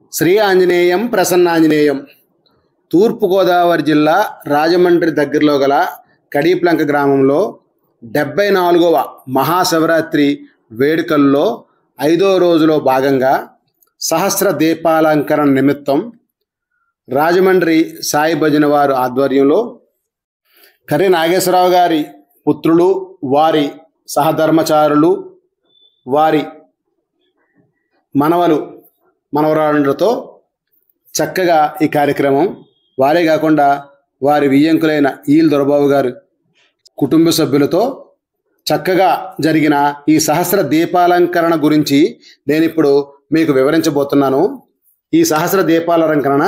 శ్రీ ఆంజనేయం ప్రసన్నాంజనేయం తూర్పుగోదావరి జిల్లా రాజమండ్రి దగ్గరలో గల కడీప్లంక గ్రామంలో డెబ్బై నాలుగవ మహాశివరాత్రి వేడుకల్లో ఐదో రోజులో భాగంగా సహస్ర దీపాలంకరణ నిమిత్తం రాజమండ్రి సాయి భజన వారు ఆధ్వర్యంలో కర్రి నాగేశ్వరరావు గారి పుత్రులు వారి సహధర్మచారులు వారి మనవలు మనవరాళ్ళతో చక్కగా ఈ కార్యక్రమం వారే కాకుండా వారి వియ్యంకులైన ఈల్ దొరబాబు గారు కుటుంబ సభ్యులతో చక్కగా జరిగిన ఈ సహస్ర దీపాలంకరణ గురించి నేను ఇప్పుడు మీకు వివరించబోతున్నాను ఈ సహస్ర దీపాలంకరణ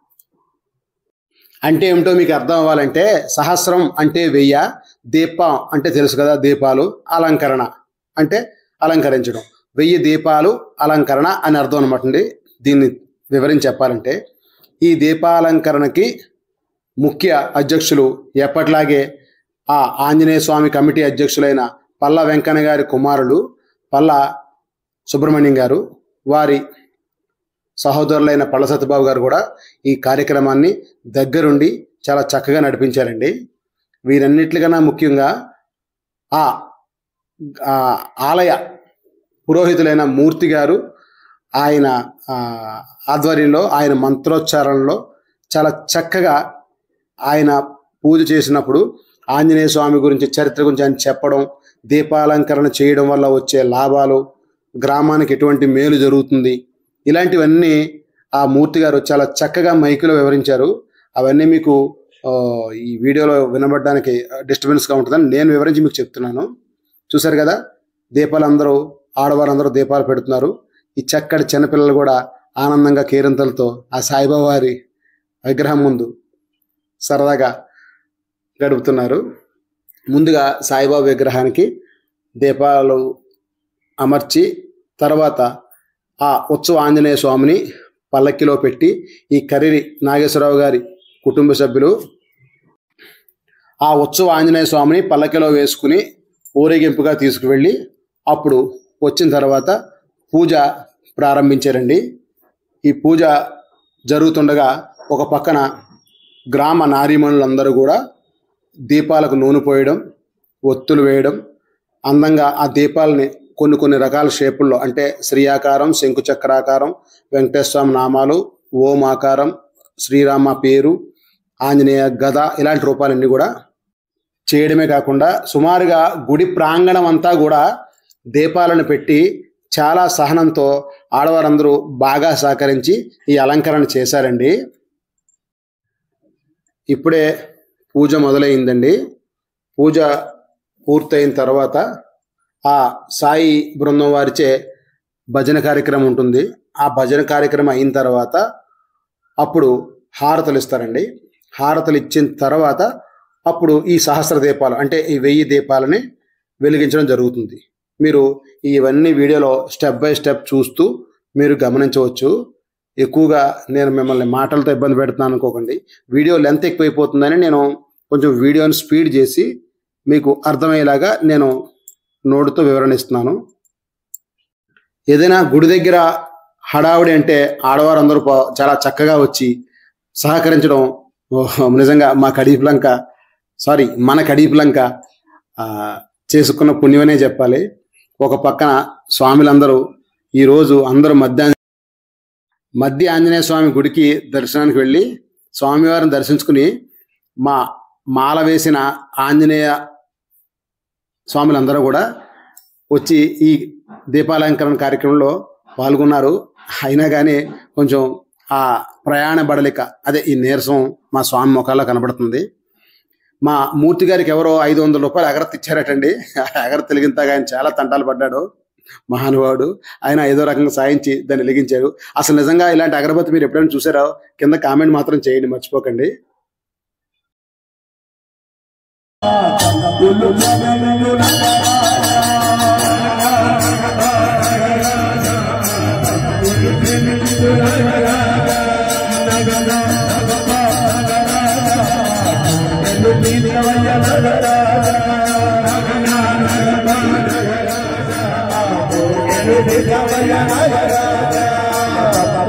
అంటే ఏమిటో మీకు అర్థం అవ్వాలంటే సహస్రం అంటే వెయ్య దీపం అంటే తెలుసు కదా దీపాలు అలంకరణ అంటే అలంకరించడం వెయ్యి దీపాలు అలంకరణ అని అర్థం అనమాట అండి దీన్ని వివరించి చెప్పాలంటే ఈ దీపాలంకరణకి ముఖ్య అధ్యక్షులు ఎప్పట్లాగే ఆ ఆంజనేయ స్వామి కమిటీ అధ్యక్షులైన పల్ల వెంకన్న గారి కుమారులు పల్ల సుబ్రహ్మణ్యం గారు వారి సహోదరులైన పల్ల సత్యబాబు గారు కూడా ఈ కార్యక్రమాన్ని దగ్గరుండి చాలా చక్కగా నడిపించారండి వీరన్నిటికన్నా ముఖ్యంగా ఆ ఆ ఆలయ పురోహితులైన మూర్తి గారు ఆయన ఆ, ఆధ్వర్యంలో ఆయన మంత్రోచ్చారణలో చాలా చక్కగా ఆయన పూజ చేసినప్పుడు ఆంజనేయ స్వామి గురించి చరిత్ర గురించి ఆయన చెప్పడం దీపాలంకరణ చేయడం వల్ల వచ్చే లాభాలు గ్రామానికి ఎటువంటి మేలు జరుగుతుంది ఇలాంటివన్నీ ఆ మూర్తి గారు చాలా చక్కగా మైకులో వివరించారు అవన్నీ మీకు ఆ, ఈ వీడియోలో వినబడడానికి డిస్టర్బెన్స్గా ఉంటుందని నేను వివరించి మీకు చెప్తున్నాను చూసారు కదా దీపాలు అందరూ ఆడవారందరూ దీపాలు పెడుతున్నారు ఈ చక్కటి చిన్నపిల్లలు కూడా ఆనందంగా కేరింతలతో ఆ సాయిబాబా వారి విగ్రహం ముందు సరదాగా గడుపుతున్నారు ముందుగా సాయిబాబా విగ్రహానికి దీపాలు అమర్చి తర్వాత ఆ ఉత్సవ ఆంజనేయ స్వామిని పల్లకిలో పెట్టి ఈ కర్రి నాగేశ్వరరావు గారి కుటుంబ సభ్యులు ఆ ఉత్సవ ఆంజనేయ స్వామిని పల్లకిలో వేసుకుని ఊరేగింపుగా తీసుకువెళ్ళి అప్పుడు వచ్చిన తర్వాత పూజ ప్రారంభించారండి ఈ పూజ జరుగుతుండగా ఒక పక్కన గ్రామ నారీమణులందరూ కూడా దీపాలకు నూనె పోయడం ఒత్తులు వేయడం అందంగా ఆ దీపాలని కొన్ని కొన్ని రకాల షేపుల్లో అంటే శ్రీయాకారం శంకుచక్రాకారం వెంకటేశ్వర స్వామి నామాలు ఓం ఆకారం శ్రీరామ పేరు ఆంజనేయ గద ఇలాంటి రూపాలన్నీ కూడా చేయడమే కాకుండా సుమారుగా గుడి ప్రాంగణం అంతా కూడా దీపాలను పెట్టి చాలా సహనంతో ఆడవారందరూ బాగా సహకరించి ఈ అలంకరణ చేశారండి ఇప్పుడే పూజ మొదలైందండి పూజ పూర్తయిన తర్వాత ఆ సాయి బృందం వారిచే భజన కార్యక్రమం ఉంటుంది ఆ భజన కార్యక్రమం అయిన తర్వాత అప్పుడు హారతలు ఇస్తారండి హారతలు ఇచ్చిన తర్వాత అప్పుడు ఈ సహస్ర దీపాలు అంటే ఈ వెయ్యి దీపాలని వెలిగించడం జరుగుతుంది మీరు ఇవన్నీ వీడియోలో స్టెప్ బై స్టెప్ చూస్తూ మీరు గమనించవచ్చు ఎక్కువగా నేను మిమ్మల్ని మాటలతో ఇబ్బంది పెడుతున్నాను అనుకోకండి వీడియో లెంత్ ఎక్కువైపోతుందని నేను కొంచెం వీడియోని స్పీడ్ చేసి మీకు అర్థమయ్యేలాగా నేను నోటుతో వివరణ ఇస్తున్నాను ఏదైనా గుడి దగ్గర హడావుడి అంటే ఆడవారు అందరూ పా- చాలా చక్కగా వచ్చి సహకరించడం ఓ, నిజంగా మా కడీపులంక సారీ మన కడీపులంక ఆ, చేసుకున్న పుణ్యమనే చెప్పాలి ఒక పక్కన స్వాములందరూ ఈరోజు అందరూ మధ్య మధ్య ఆంజనేయ స్వామి గుడికి దర్శనానికి వెళ్ళి స్వామివారిని దర్శించుకుని మా మాల వేసిన ఆంజనేయ స్వాములందరూ కూడా వచ్చి ఈ దీపాలంకరణ కార్యక్రమంలో పాల్గొన్నారు అయినా కానీ కొంచెం ఆ ప్రయాణ బడలిక అదే ఈ నీరసం మా స్వామి ముఖాల్లో కనబడుతుంది మా మూర్తి గారికి ఎవరో ఐదు వందల రూపాయలు ఎగరత్ ఇచ్చారటండి ఆ ఎగరత్ వెలిగింతాగా ఆయన చాలా తంటాలు పడ్డాడు మహానుభావుడు ఆయన ఏదో రకంగా సాయించి దాన్ని వెలిగించారు అసలు నిజంగా ఇలాంటి అగరబత్తి మీరు ఎప్పుడైనా చూసారో కింద కామెంట్ మాత్రం చేయండి మర్చిపోకండి Thank you.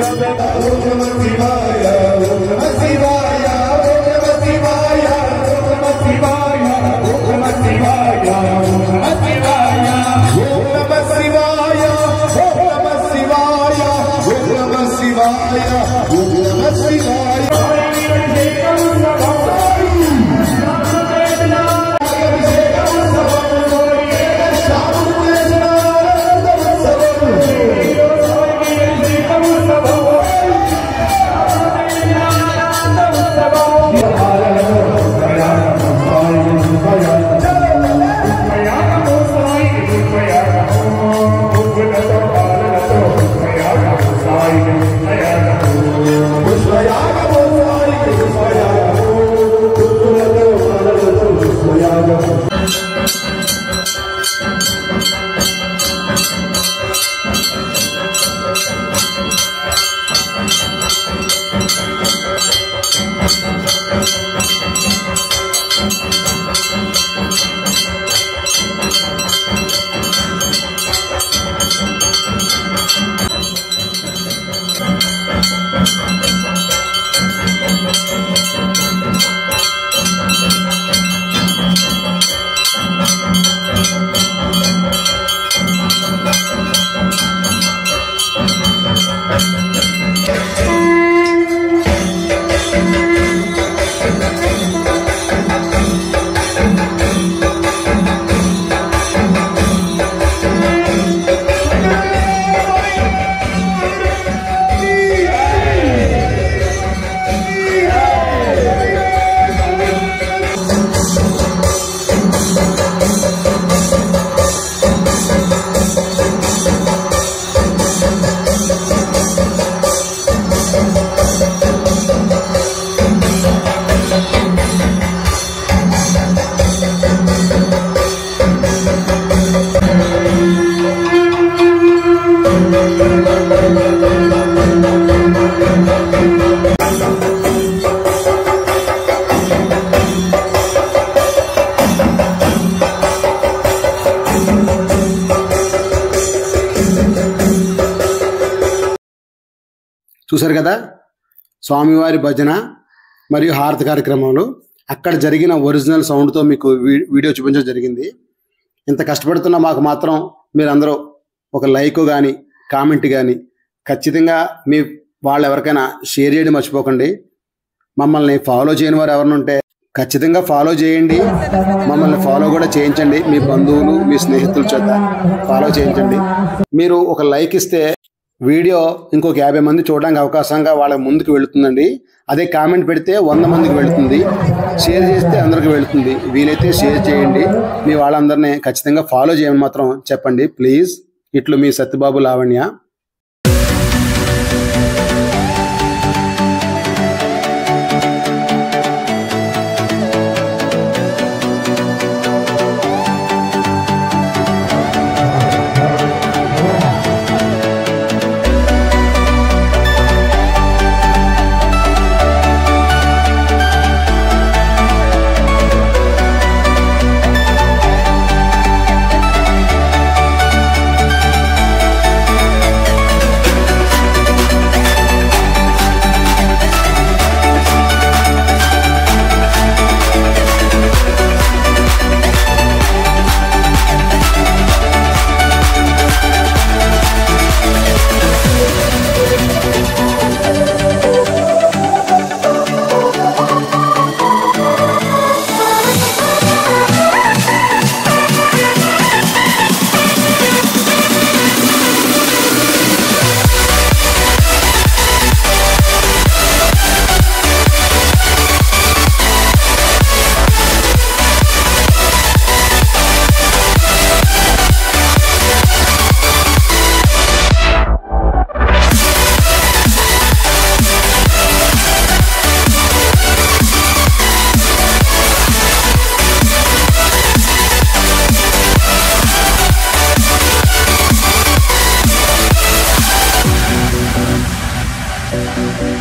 చూశారు కదా స్వామివారి భజన మరియు హారతి కార్యక్రమాలు అక్కడ జరిగిన ఒరిజినల్ సౌండ్తో మీకు వీ- వీడియో చూపించడం జరిగింది ఇంత కష్టపడుతున్న మాకు మాత్రం మీరందరూ ఒక లైక్ కానీ కామెంట్ కానీ ఖచ్చితంగా మీ వాళ్ళు ఎవరికైనా షేర్ చేయడం మర్చిపోకండి మమ్మల్ని ఫాలో చేయని వారు ఎవరైనా ఉంటే ఖచ్చితంగా ఫాలో చేయండి మమ్మల్ని ఫాలో కూడా చేయించండి మీ బంధువులు మీ స్నేహితుల చేత ఫాలో చేయించండి మీరు ఒక లైక్ ఇస్తే వీడియో ఇంకొక యాభై మంది చూడడానికి అవకాశంగా వాళ్ళ ముందుకు వెళుతుందండి అదే కామెంట్ పెడితే వంద మందికి వెళుతుంది షేర్ చేస్తే అందరికి వెళుతుంది వీలైతే షేర్ చేయండి మీ వాళ్ళందరినీ ఖచ్చితంగా ఫాలో చేయమని మాత్రం చెప్పండి ప్లీజ్ ఇట్లు మీ సత్యబాబు లావణ్య Thank